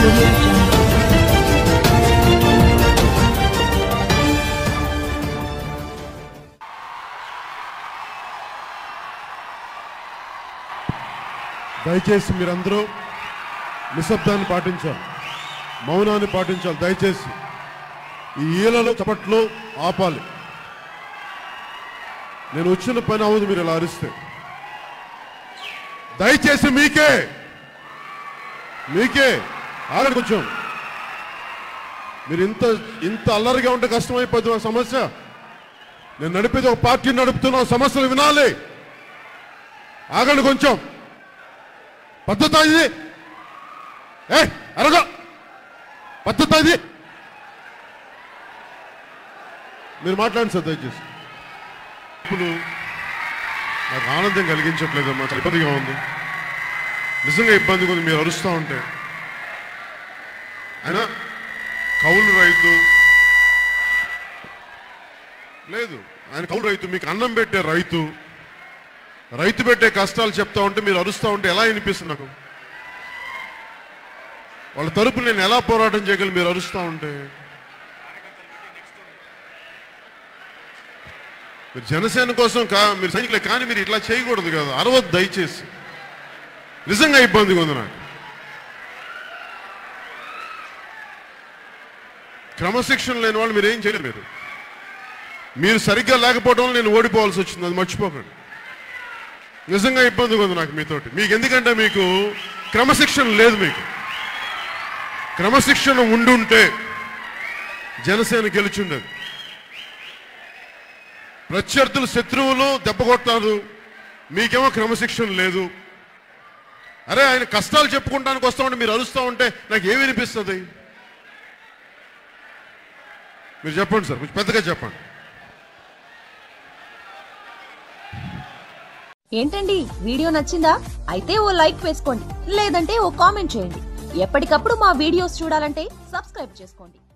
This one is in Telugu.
audio jungle. దయచేసి మీరందరూ నిశ్శబ్దాన్ని పాటించాలి మౌనాన్ని పాటించాలి దయచేసి ఈ ఈలలో చప్పట్లు ఆపాలి నేను వచ్చిన పని అవ్వదు మీరు ఇలా అరిస్తే దయచేసి మీకే మీకే ఆగండి కొంచెం మీరు ఇంత ఇంత అల్లరిగా ఉంటే కష్టమైపోతుంది ఆ సమస్య నేను నడిపేది ఒక పార్టీ నడుపుతున్న సమస్యలు వినాలి ఆగండి కొంచెం పద్ధత ఇది ఏ అరగో పద్ధత ఇది మీరు మాట్లాడండి సార్ దయచేసి ఇప్పుడు నాకు ఆనందం కలిగించట్లేదమ్మా చాలా ఇబ్బందిగా ఉంది నిజంగా ఇబ్బందిగా ఉంది మీరు అరుస్తూ ఉంటే అయినా కౌలు రైతు లేదు ఆయన కౌలు రైతు మీకు అన్నం పెట్టే రైతు రైతు పెట్టే కష్టాలు చెప్తా ఉంటే మీరు అరుస్తూ ఉంటే ఎలా అనిపిస్తుంది నాకు వాళ్ళ తరపు నేను ఎలా పోరాటం చేయగలను మీరు అరుస్తూ ఉంటే మీరు జనసేన కోసం కా మీరు సైనికులే కానీ మీరు ఇట్లా చేయకూడదు కదా అరవద్దు దయచేసి నిజంగా ఇబ్బందిగా ఉంది నాకు క్రమశిక్షణ లేని వాళ్ళు మీరు ఏం చేయలేరు మీరు మీరు సరిగ్గా లేకపోవడం వల్ల నేను ఓడిపోవాల్సి వచ్చింది అది మర్చిపోకండి నిజంగా ఇబ్బందిగా ఉంది నాకు మీతోటి మీకు ఎందుకంటే మీకు క్రమశిక్షణ లేదు మీకు క్రమశిక్షణ ఉండుంటే జనసేన గెలుచుండేది ప్రత్యర్థులు శత్రువులు దెబ్బ కొట్టారు మీకేమో క్రమశిక్షణ లేదు అరే ఆయన కష్టాలు చెప్పుకుంటానికి వస్తా ఉంటే మీరు అరుస్తూ ఉంటే నాకు ఏమి అనిపిస్తుంది మీరు చెప్పండి సార్ కొంచెం పెద్దగా చెప్పండి ఏంటండి వీడియో నచ్చిందా అయితే ఓ లైక్ వేసుకోండి లేదంటే ఓ కామెంట్ చేయండి ఎప్పటికప్పుడు మా వీడియోస్ చూడాలంటే సబ్స్క్రైబ్ చేసుకోండి